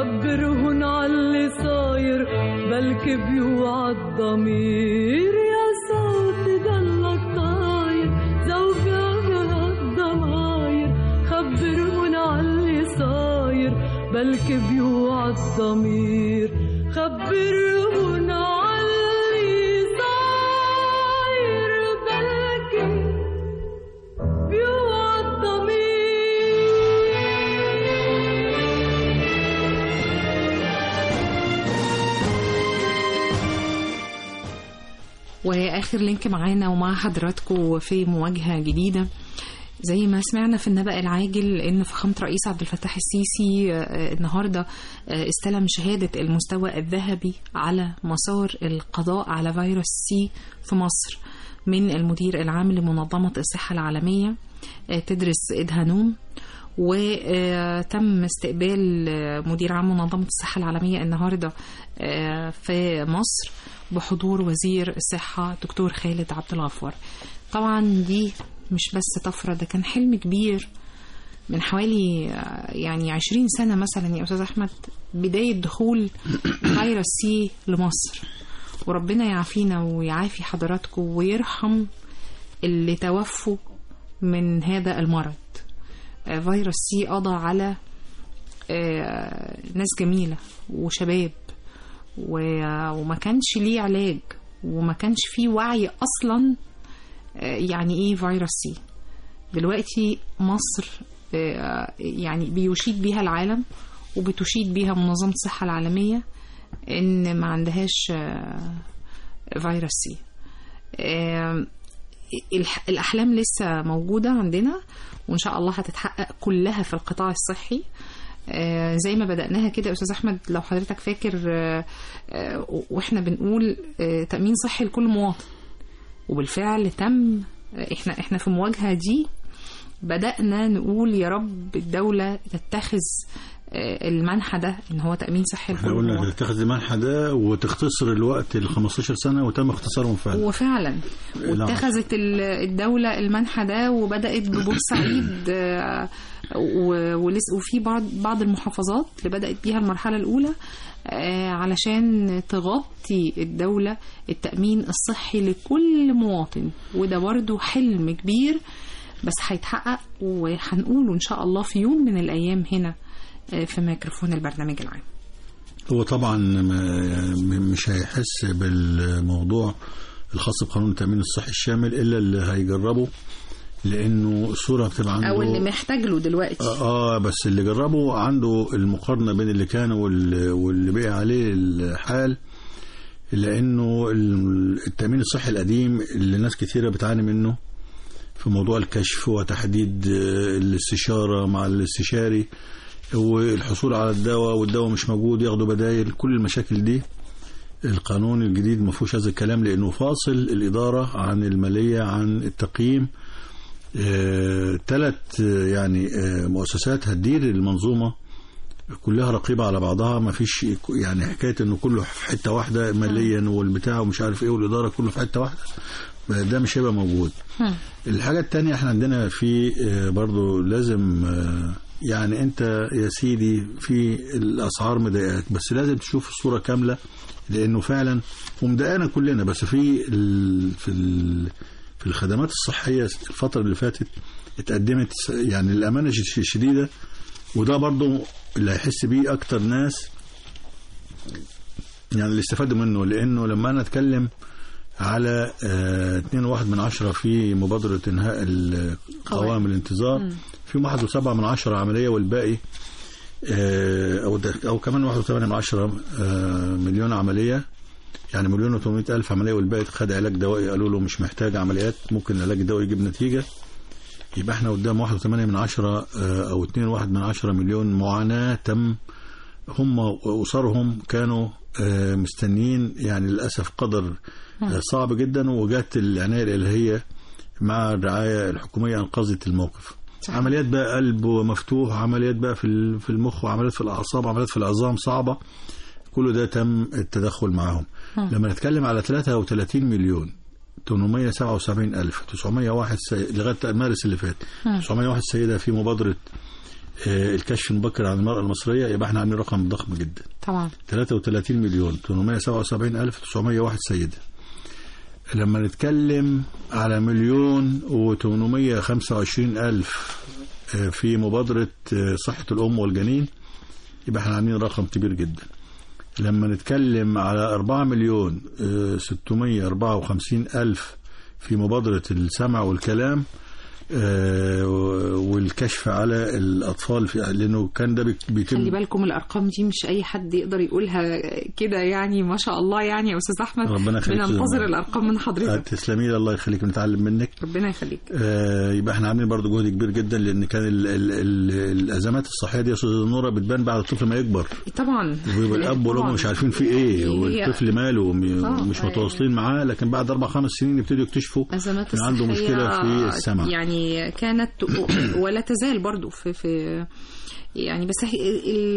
Speaker 6: خبرهن عاللي صاير بلكي بيوعى الضمير يا صوت ضلك طاير زوجها الضماير خبرهن عاللي صاير بلكي بيوعى الضمير خبرهن عاللي صاير بلكي بيوعى الضمير
Speaker 2: واخر لينك معانا ومع حضراتكم في مواجهه جديده زي ما سمعنا في النبأ العاجل ان فخامه رئيس عبد الفتاح السيسي آه، النهارده آه، استلم شهاده المستوى الذهبي على مسار القضاء على فيروس سي في مصر من المدير العام لمنظمه الصحه العالميه آه، تدرس ادهانوم وتم استقبال آه، مدير عام منظمة الصحة العالمية النهاردة آه، في مصر بحضور وزير الصحة دكتور خالد عبد الغفار طبعا دي مش بس طفرة ده كان حلم كبير من حوالي آه، يعني عشرين سنة مثلا يا أستاذ أحمد بداية دخول فيروس سي لمصر وربنا يعافينا ويعافي حضراتكم ويرحم اللي توفوا من هذا المرض آه، فيروس سي قضى على آه، ناس جميلة وشباب و- وما كانش ليه علاج وما كانش فيه وعي أصلا آه، يعني إيه فيروس سي دلوقتي مصر آه، يعني بيشيد بيها العالم وبتشيد بيها منظمة الصحة العالمية إن ما عندهاش آه، فيروس سي آه، الح- الأحلام لسه موجودة عندنا وإن شاء الله هتتحقق كلها في القطاع الصحي آه، زي ما بدأناها كده يا أستاذ أحمد لو حضرتك فاكر آه، آه، وإحنا بنقول آه، تأمين صحي لكل مواطن وبالفعل تم آه، إحنا إحنا في المواجهة دي بدأنا نقول يا رب الدولة تتخذ آه، المنحى ده إن هو تأمين صحي
Speaker 4: احنا
Speaker 2: لكل
Speaker 4: قلنا
Speaker 2: مواطن
Speaker 4: تتخذ المنحى ده وتختصر الوقت ل 15 سنه وتم اختصارهم فعلا
Speaker 2: وفعلا
Speaker 4: نعم.
Speaker 2: واتخذت ال- الدولة المنحى ده وبدأت ببورسعيد آه، و- ولس- وفي بعض بعض المحافظات اللي بدأت بيها المرحلة الأولى آه، علشان تغطي الدولة التأمين الصحي لكل مواطن وده برضه حلم كبير بس هيتحقق وهنقوله إن شاء الله في يوم من الأيام هنا آه، في ميكروفون البرنامج العام
Speaker 4: هو طبعا ما- م- مش هيحس بالموضوع الخاص بقانون التامين الصحي الشامل الا اللي هيجربه لانه الصوره بتبقى عنده
Speaker 2: أو اللي محتاج له دلوقتي
Speaker 4: اه بس اللي جربه عنده المقارنه بين اللي كان واللي, واللي بقي عليه الحال لانه ال- التامين الصحي القديم اللي ناس كثيره بتعاني منه في موضوع الكشف وتحديد آه، الاستشاره مع الاستشاري والحصول على الدواء والدواء مش موجود ياخدوا بدايل كل المشاكل دي القانون الجديد ما فيهوش هذا الكلام لانه فاصل الاداره عن الماليه عن التقييم ثلاث يعني آه، مؤسسات هتدير المنظومه كلها رقيبه على بعضها ما فيش يعني حكايه انه كله في حته واحده ماليا والبتاع ومش عارف ايه والاداره كله في حته واحده ده مش هيبقى موجود الحاجة التانية احنا عندنا في آه، برضو لازم آه، يعني انت يا سيدي في الاسعار مضايقاك بس لازم تشوف الصورة كاملة لانه فعلا ومضايقانا كلنا بس في ال في ال في الخدمات الصحية الفترة اللي فاتت اتقدمت يعني الأمانة الش- الشديدة وده برضو اللي هيحس بيه أكتر ناس يعني اللي استفادوا منه لأنه لما أنا أتكلم على آه، 2.1 من عشرة في مبادرة إنهاء ال- قوائم الانتظار في واحد وسبعة من عشرة عملية والباقي آه، أو ده- أو كمان واحد وثمانية من عشرة آه، مليون عملية يعني مليون وثمانمائة ألف عملية والباقي خد علاج دوائي قالوا له مش محتاج عمليات ممكن العلاج الدوائي يجيب نتيجة يبقى احنا قدام واحد وثمانية من عشرة آه، أو اتنين واحد من عشرة مليون معاناة تم هم وأسرهم كانوا آه، مستنيين يعني للأسف قدر آه، صعب جدا وجات العناية الإلهية مع الرعاية الحكومية أنقذت الموقف
Speaker 2: صحيح.
Speaker 4: عمليات بقى قلب مفتوح عمليات بقى في ال- في المخ وعمليات في الأعصاب عمليات في العظام صعبة كل ده تم التدخل معاهم لما نتكلم على 33 مليون 877 ألف 901 سيد لغاية مارس اللي فات 901 سيدة في مبادرة آه، الكشف المبكر عن المرأة المصرية يبقى احنا عاملين رقم ضخم جدا
Speaker 2: طبعا
Speaker 4: 33 مليون 877 ألف 901 سيدة لما نتكلم على مليون و825 ألف آه، في مبادرة آه، صحة الأم والجنين يبقى احنا عاملين رقم كبير جدا لما نتكلم على 4 مليون آه، 654 ألف في مبادرة السمع والكلام آه، والكشف على الأطفال في لأنه كان ده بيت- بيتم
Speaker 2: خلي بالكم الارقام دي مش اي حد يقدر يقولها كده يعني ما شاء الله يعني يا استاذ احمد
Speaker 4: ربنا يخليك يا
Speaker 2: بننتظر
Speaker 4: زلمة.
Speaker 2: الارقام من حضرتك
Speaker 4: تسلمي لي الله يخليك نتعلم منك
Speaker 2: ربنا يخليك
Speaker 4: آه، يبقى احنا عاملين برضو جهد كبير جدا لان كان ال ال ال الازمات الصحيه دي يا استاذ نوره بتبان بعد الطفل ما يكبر
Speaker 2: طبعا
Speaker 4: ويبقى الاب والام
Speaker 2: طبعاً.
Speaker 4: مش عارفين في ايه
Speaker 2: هي-
Speaker 4: والطفل ماله وم-
Speaker 2: آه،
Speaker 4: مش
Speaker 2: آه.
Speaker 4: متواصلين معاه لكن بعد اربع خمس سنين يبتدوا يكتشفوا
Speaker 2: ازمات
Speaker 4: ان عنده
Speaker 2: الصحية
Speaker 4: مشكله في السمع
Speaker 2: يعني كانت ولا تزال برضو في في يعني بس هي-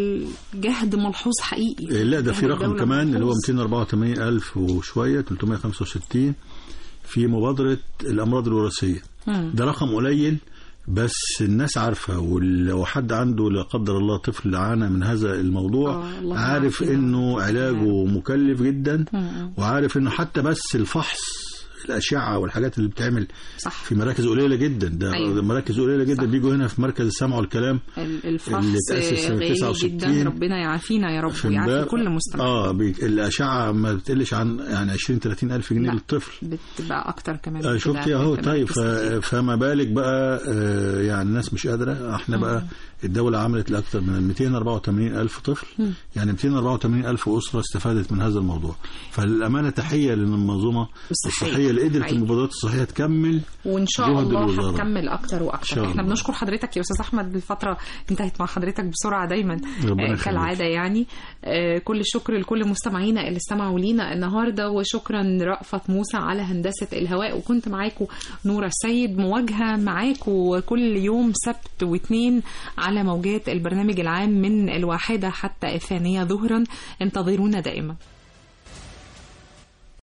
Speaker 2: الجهد ملحوظ حقيقي
Speaker 4: آه، لا ده في
Speaker 2: جهد
Speaker 4: رقم
Speaker 2: الدولة
Speaker 4: كمان اللي هو
Speaker 2: ملحوظ.
Speaker 4: 284 الف وشويه 365 في مبادره الامراض الوراثيه
Speaker 2: مم.
Speaker 4: ده رقم قليل بس الناس عارفه ولو حد عنده لا قدر الله طفل عانى من هذا الموضوع
Speaker 2: آه، الله
Speaker 4: عارف
Speaker 2: يعافينا.
Speaker 4: انه علاجه مكلف جدا
Speaker 2: مم.
Speaker 4: وعارف انه حتى بس الفحص الاشعه والحاجات اللي بتتعمل
Speaker 2: صح
Speaker 4: في مراكز قليله جدا ده
Speaker 2: أيوة.
Speaker 4: مراكز قليله جدا
Speaker 2: صح.
Speaker 4: بيجوا هنا في مركز السمع والكلام
Speaker 2: ال-
Speaker 4: اللي
Speaker 2: الفحص
Speaker 4: اتأسس سنة
Speaker 2: غالي
Speaker 4: 69.
Speaker 2: جدا ربنا يعافينا يا رب
Speaker 4: في
Speaker 2: ويعافي
Speaker 4: امبارح-
Speaker 2: كل مستمع
Speaker 4: اه بي... الاشعه ما بتقلش عن يعني 20 30 الف جنيه
Speaker 2: لا.
Speaker 4: للطفل
Speaker 2: بتبقى اكتر كمان
Speaker 4: آه
Speaker 2: من
Speaker 4: شفتي
Speaker 2: كده.
Speaker 4: اهو
Speaker 2: بتبقى
Speaker 4: طيب ف...
Speaker 2: كتير.
Speaker 4: فما بالك بقى آه يعني الناس مش قادره احنا بقى الدوله عملت لاكثر من 284 الف طفل يعني 284 الف اسره استفادت من هذا الموضوع فالامانه تحيه للمنظومه
Speaker 2: الصحية.
Speaker 4: الصحيه اللي قدرت
Speaker 2: حقيقي.
Speaker 4: المبادرات الصحيه تكمل
Speaker 2: وان شاء
Speaker 4: جهد
Speaker 2: الله
Speaker 4: الوزارة.
Speaker 2: هتكمل اكتر
Speaker 4: إن
Speaker 2: واكتر
Speaker 4: شاء
Speaker 2: احنا
Speaker 4: الله.
Speaker 2: بنشكر حضرتك يا استاذ احمد الفتره انتهت مع حضرتك بسرعه دايما
Speaker 4: ربنا
Speaker 2: آه،
Speaker 4: يخليك.
Speaker 2: كالعاده يعني آه، كل الشكر لكل مستمعينا اللي استمعوا لينا النهارده وشكرا رأفت موسى على هندسه الهواء وكنت معاكم نوره السيد مواجهه معاكم كل يوم سبت واثنين على موجات البرنامج العام من الواحده حتى الثانيه ظهرا انتظرونا دائما